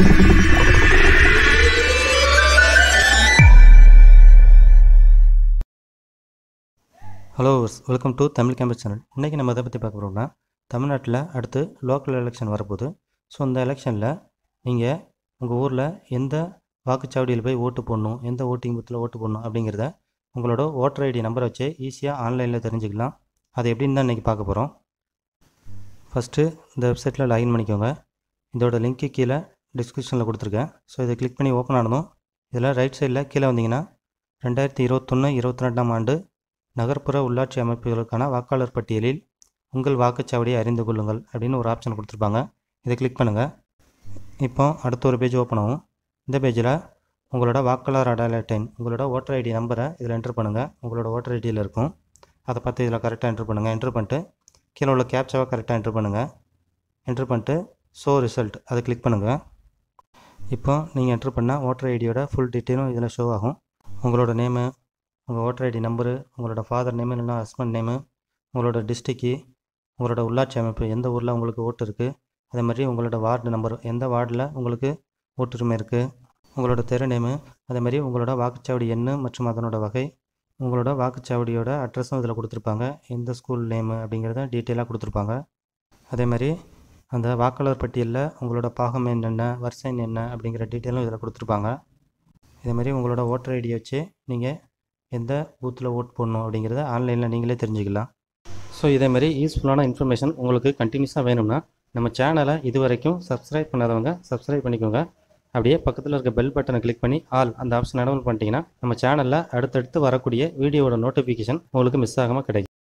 hello welcome to Tamil campus channel இன்றைக்கி நம்ம எதை பற்றி பார்க்க போகிறோம்னா தமிழ்நாட்டில் அடுத்து லோக்கல் எலெக்ஷன் வரப்போகுது ஸோ இந்த எலெக்ஷனில் நீங்கள் உங்கள் ஊரில் எந்த வாக்குச்சாவடியில் போய் ஓட்டு போடணும் எந்த ஓட்டிங் பூத்தில் ஓட்டு போடணும் அப்படிங்கிறத உங்களோட ஓட்டர் ஐடி நம்பரை வச்சு ஈஸியாக ஆன்லைனில் தெரிஞ்சுக்கலாம் அது எப்படின்னு தான் இன்றைக்கி பார்க்க போகிறோம் ஃபஸ்ட்டு இந்த வெப்சைட்டில் லாகின் பண்ணிக்கோங்க இதோட லிங்க்கு கீழே டிஸ்கிரிப்ஷனில் கொடுத்துருக்கேன் ஸோ இதை கிளிக் பண்ணி ஓப்பன் ஆனதும் இதில் ரைட் சைடில் கீழே வந்தீங்கன்னா ரெண்டாயிரத்தி இருபத்தொன்று இருபத்தி ரெண்டாம் ஆண்டு நகர்ப்புற உள்ளாட்சி அமைப்புகளுக்கான வாக்காளர் பட்டியலில் உங்கள் வாக்குச்சாவடியை அறிந்து கொள்ளுங்கள் அப்படின்னு ஒரு ஆப்ஷன் கொடுத்துருப்பாங்க இதை கிளிக் பண்ணுங்கள் இப்போ அடுத்த ஒரு பேஜ் ஓப்பன் ஆகும் இந்த பேஜில் உங்களோட வாக்காளர் அடையாள அட்டைன் உங்களோட ஓட்டர் ஐடி நம்பரை இதில் என்ட்ரு பண்ணுங்கள் உங்களோட ஓட்டர் ஐடியில் இருக்கும் அதை பார்த்து இதில் கரெக்டாக என்ட்ரு பண்ணுங்கள் என்ட்ரு பண்ணிட்டு கீழே உள்ள கேப்சாவை கரெக்டாக என்ட்ரு பண்ணுங்கள் என்ட்ரு பண்ணிட்டு ஷோ ரிசல்ட் அதை கிளிக் பண்ணுங்கள் இப்போ நீங்கள் என்ட்ரு பண்ணால் ஓட்டர் ஐடியோட ஃபுல் டீட்டெயிலும் இதில் ஷோ ஆகும் உங்களோட நேமு உங்கள் ஓட்டர் ஐடி நம்பரு உங்களோட ஃபாதர் நேமு இல்லைனா ஹஸ்பண்ட் நேமு உங்களோட டிஸ்ட்ரிக்கு உங்களோட உள்ளாட்சி அமைப்பு எந்த ஊரில் உங்களுக்கு ஓட்டு இருக்குது அதே மாதிரி உங்களோட வார்டு நம்பர் எந்த வார்டில் உங்களுக்கு ஓட்டுரிமை இருக்குது உங்களோட தெரு நேமு அதே மாதிரி உங்களோட வாக்குச்சாவடி எண்ணு மற்றும் அதனோட வகை உங்களோட வாக்குச்சாவடியோட அட்ரஸும் இதில் கொடுத்துருப்பாங்க எந்த ஸ்கூல் நேமு அப்படிங்கிறத டீட்டெயிலாக கொடுத்துருப்பாங்க அதே மாதிரி அந்த வாக்காளர் பட்டியலில் உங்களோட பாகம் என்னென்ன வரிசை எண் என்ன அப்படிங்கிற டீட்டெயிலும் இதில் கொடுத்துருப்பாங்க இதே மாதிரி உங்களோட ஓட்டர் ஐடியை வச்சு நீங்கள் எந்த பூத்தில் ஓட் போடணும் அப்படிங்கிறத ஆன்லைனில் நீங்களே தெரிஞ்சுக்கலாம் ஸோ இதேமாரி யூஸ்ஃபுல்லான இன்ஃபர்மேஷன் உங்களுக்கு கண்டினியூஸாக வேணும்னா நம்ம சேனலை இது வரைக்கும் சப்ஸ்கிரைப் பண்ணாதவங்க சப்ஸ்கிரைப் பண்ணிக்கோங்க அப்படியே பக்கத்தில் இருக்க பெல் பட்டனை கிளிக் பண்ணி ஆல் அந்த ஆப்ஷன் எனபிள் பண்ணிட்டீங்கன்னா நம்ம சேனலில் அடுத்தடுத்து வரக்கூடிய வீடியோவோட நோட்டிஃபிகேஷன் உங்களுக்கு மிஸ் ஆகாமல் கிடைக்கும்